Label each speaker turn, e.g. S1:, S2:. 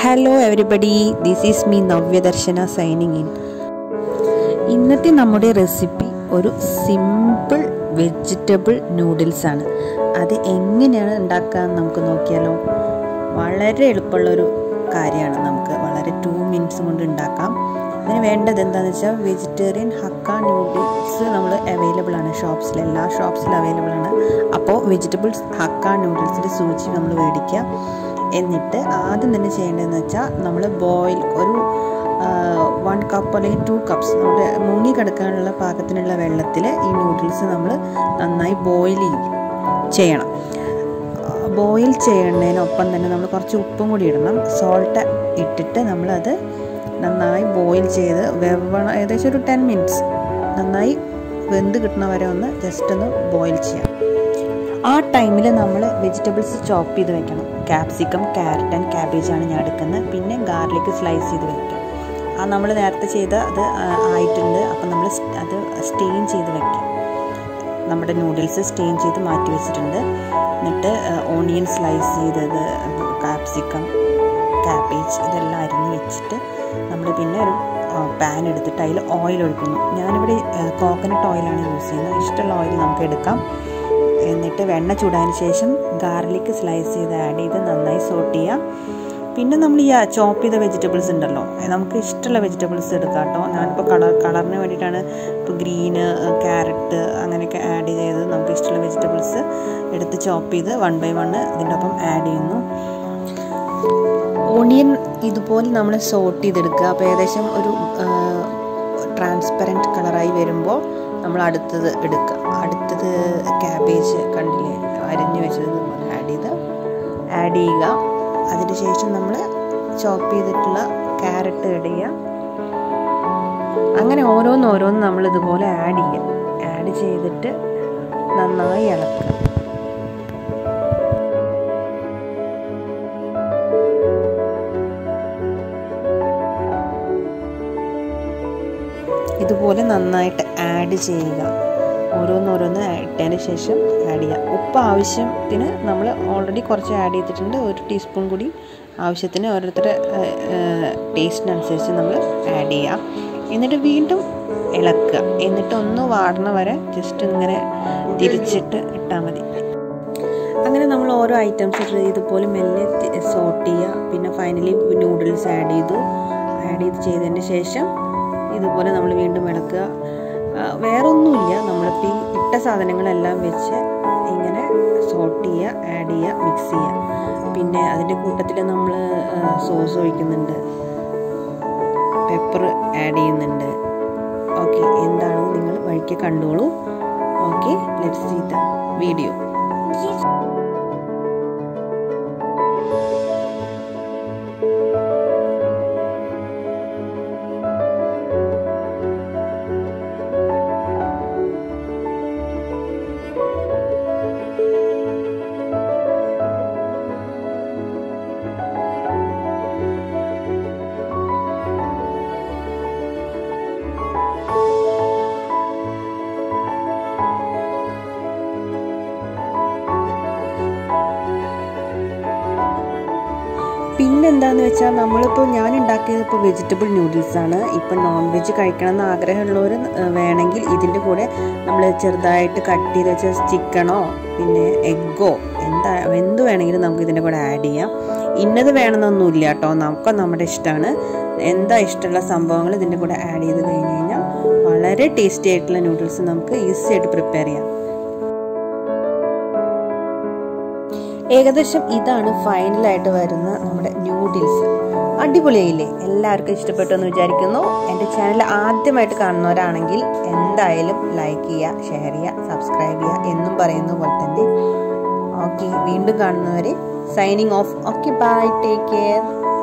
S1: hello everybody this is me Navyadarshana signing in ഇന്നത്തെ നമ്മുടെ recipe ഒരു സിമ്പിൾ വെജിറ്റബിൾ നൂഡിൽസ് ആണ് അത് എങ്ങനെയാണ് ഉണ്ടാക്കാന്ന് നമുക്ക് നോക്കിയാലോ വളരെ എളുപ്പമുള്ളൊരു കാര്യമാണ് നമുക്ക് വളരെ ടു മിനിറ്റ്സ് കൊണ്ട് ഉണ്ടാക്കാം അതിന് വേണ്ടത് എന്താണെന്ന് വെച്ചാൽ വെജിറ്റേറിയൻ ഹക്ക നൂഡിൽസ് നമ്മൾ അവൈലബിൾ ആണ് ഷോപ്സിൽ എല്ലാ ഷോപ്സിലും അവൈലബിൾ ആണ് അപ്പോൾ വെജിറ്റബിൾസ് ഹക്ക നൂഡിൽസിൻ്റെ സൂചി നമ്മൾ മേടിക്കുക എന്നിട്ട് ആദ്യം തന്നെ ചെയ്യേണ്ടതെന്ന് വെച്ചാൽ നമ്മൾ ബോയിൽ ഒരു വൺ കപ്പ് അല്ലെങ്കിൽ ടു കപ്സ് നമ്മുടെ മുങ്ങി കിടക്കാനുള്ള പാകത്തിനുള്ള വെള്ളത്തിൽ ഈ നൂഡിൽസ് നമ്മൾ നന്നായി ബോയിൽ ചെയ്യണം ബോയിൽ ചെയ്യുന്നതിനൊപ്പം തന്നെ നമ്മൾ കുറച്ച് ഉപ്പും കൂടി ഇടണം സോൾട്ട് ഇട്ടിട്ട് നമ്മളത് നന്നായി ബോയിൽ ചെയ്ത് വെവണം ഏകദേശം ഒരു ടെൻ മിനിറ്റ്സ് നന്നായി വെന്ത് കിട്ടുന്ന വരെ ഒന്ന് ജസ്റ്റ് ഒന്ന് ബോയിൽ ചെയ്യാം ആ ടൈമിൽ നമ്മൾ വെജിറ്റബിൾസ് ചോപ്പ് ചെയ്ത് വെക്കണം ക്യാപ്സിക്കം ക്യാരറ്റ് ആൻഡ് ക്യാബേജ് ആണ് ഞാൻ എടുക്കുന്നത് പിന്നെ ഗാർലിക് സ്ലൈസ് ചെയ്ത് വെക്കാം ആ നമ്മൾ നേരത്തെ ചെയ്ത അത് ആയിട്ടുണ്ട് അപ്പം നമ്മൾ അത് സ്റ്റെയിൻ ചെയ്ത് വെക്കാം നമ്മുടെ നൂഡിൽസ് സ്റ്റെയിൻ ചെയ്ത് മാറ്റി വെച്ചിട്ടുണ്ട് എന്നിട്ട് ഓണിയൻ സ്ലൈസ് ചെയ്തത് കാപ്സിക്കം ക്യാബേജ് ഇതെല്ലാം അരിഞ്ഞ് വെച്ചിട്ട് നമ്മൾ പിന്നെ ഒരു പാൻ എടുത്തിട്ട് അതിൽ ഓയിൽ ഒഴിക്കുന്നു ഞാനിവിടെ കോക്കനട്ട് ഓയിലാണ് യൂസ് ചെയ്യുന്നത് ഇഷ്ടമുള്ള ഓയിൽ നമുക്ക് എടുക്കാം എന്നിട്ട് വെണ്ണ ചൂടാതിന് ശേഷം ഗാർലിക് സ്ലൈസ് ചെയ്ത് ആഡ് ചെയ്ത് നന്നായി സോട്ട് ചെയ്യാം പിന്നെ നമ്മൾ ഈ ചോപ്പ് ചെയ്ത വെജിറ്റബിൾസ് ഉണ്ടല്ലോ നമുക്ക് ഇഷ്ടമുള്ള വെജിറ്റബിൾസ് എടുക്കാം കേട്ടോ ഞാനിപ്പോൾ കളർ കളറിന് വേണ്ടിയിട്ടാണ് ഇപ്പോൾ ഗ്രീന് ക്യാരറ്റ് അങ്ങനെയൊക്കെ ആഡ് ചെയ്ത് നമുക്ക് ഇഷ്ടമുള്ള വെജിറ്റബിൾസ് എടുത്ത് ചോപ്പ് ചെയ്ത് വൺ ബൈ വൺ ഇതിൻ്റെ ഒപ്പം ആഡ് ചെയ്യുന്നു ഓണിയൻ ഇതുപോലെ നമ്മൾ സോട്ട് ചെയ്തെടുക്കുക അപ്പോൾ ഏകദേശം ഒരു ട്രാൻസ്പെറൻറ്റ് കളറായി വരുമ്പോൾ നമ്മൾ അടുത്തത് എടുക്കുക അടുത്തത് ക്യാബേജ് കണ്ടില്ലേ അരിഞ്ഞു വെച്ചത് ഇതുപോലെ ആഡ് ചെയ്ത് ആഡ് ചെയ്യുക അതിന് ശേഷം നമ്മൾ ചോപ്പ് ചെയ്തിട്ടുള്ള ക്യാരറ്റ് ആഡ് ചെയ്യുക അങ്ങനെ ഓരോന്ന് ഓരോന്ന് നമ്മൾ ഇതുപോലെ ആഡ് ചെയ്യുക ആഡ് ചെയ്തിട്ട് നന്നായി ഇളക്കുക ഇതുപോലെ നന്നായിട്ട് ആഡ് ചെയ്യുക ഓരോന്നോരോന്ന് ഇട്ടതിന് ശേഷം ആഡ് ചെയ്യുക ഉപ്പ് ആവശ്യത്തിന് നമ്മൾ ഓൾറെഡി കുറച്ച് ആഡ് ചെയ്തിട്ടുണ്ട് ഒരു ടീസ്പൂൺ കൂടി ആവശ്യത്തിന് ഓരോരുത്തരുടെ ടേസ്റ്റിനനുസരിച്ച് നമ്മൾ ആഡ് ചെയ്യാം എന്നിട്ട് വീണ്ടും ഇളക്കുക എന്നിട്ട് ഒന്ന് വാടണ വരെ ജസ്റ്റ് ഇങ്ങനെ തിരിച്ചിട്ട് ഇട്ടാൽ മതി അങ്ങനെ നമ്മൾ ഓരോ ഐറ്റംസ് ഇതുപോലെ മെല്ലെ സോട്ട് ചെയ്യുക പിന്നെ ഫൈനലി നൂഡിൽസ് ആഡ് ചെയ്തു ആഡ് ചെയ്ത് ചെയ്തതിന് ശേഷം ഇതുപോലെ നമ്മൾ വീണ്ടും ഇളക്കുക വേറെ ഒന്നുമില്ല നമ്മളിപ്പോൾ ഈ ഇട്ട സാധനങ്ങളെല്ലാം വെച്ച് ഇങ്ങനെ സോട്ട് ചെയ്യുക ആഡ് ചെയ്യുക മിക്സ് ചെയ്യുക പിന്നെ അതിൻ്റെ കൂട്ടത്തിൽ നമ്മൾ സോസ് ഒഴിക്കുന്നുണ്ട് പെപ്പർ ആഡ് ചെയ്യുന്നുണ്ട് ഓക്കെ എന്താണെന്ന് നിങ്ങൾ വഴിക്ക് കണ്ടോളൂ okay let's see the video പിന്നെന്താന്ന് വെച്ചാൽ നമ്മളിപ്പോൾ ഞാൻ ഉണ്ടാക്കിയത് ഇപ്പോൾ വെജിറ്റബിൾ നൂഡിൽസ് ആണ് ഇപ്പം നോൺ വെജ് കഴിക്കണം എന്ന് ആഗ്രഹമുള്ളവർ വേണമെങ്കിൽ ഇതിൻ്റെ കൂടെ നമ്മൾ ചെറുതായിട്ട് കട്ട് ചെയ്ത് വെച്ച ചിക്കനോ പിന്നെ എഗ്ഗോ എന്താ എന്ത് വേണമെങ്കിലും നമുക്ക് ഇതിൻ്റെ കൂടെ ആഡ് ചെയ്യാം ഇന്നത് വേണമെന്നൊന്നുമില്ല കേട്ടോ നമുക്ക് നമ്മുടെ ഇഷ്ടമാണ് എന്താ ഇഷ്ടമുള്ള സംഭവങ്ങൾ ഇതിൻ്റെ കൂടെ ആഡ് ചെയ്ത് കഴിഞ്ഞ് കഴിഞ്ഞാൽ വളരെ ടേസ്റ്റി ആയിട്ടുള്ള നൂഡിൽസ് നമുക്ക് ഈസി ആയിട്ട് പ്രിപ്പയർ ചെയ്യാം ഏകദേശം ഇതാണ് ഫൈനലായിട്ട് വരുന്ന നമ്മുടെ ന്യൂഡിൽസ് അടിപൊളിയായില്ലേ എല്ലാവർക്കും ഇഷ്ടപ്പെട്ടു എന്ന് വിചാരിക്കുന്നു എൻ്റെ ചാനൽ ആദ്യമായിട്ട് കാണുന്നവരാണെങ്കിൽ എന്തായാലും ലൈക്ക് ചെയ്യുക ഷെയർ ചെയ്യുക സബ്സ്ക്രൈബ് ചെയ്യുക എന്നും പറയുന്ന പോലെ തന്നെ ഓക്കെ വീണ്ടും കാണുന്നവരെ signing off okay bye take care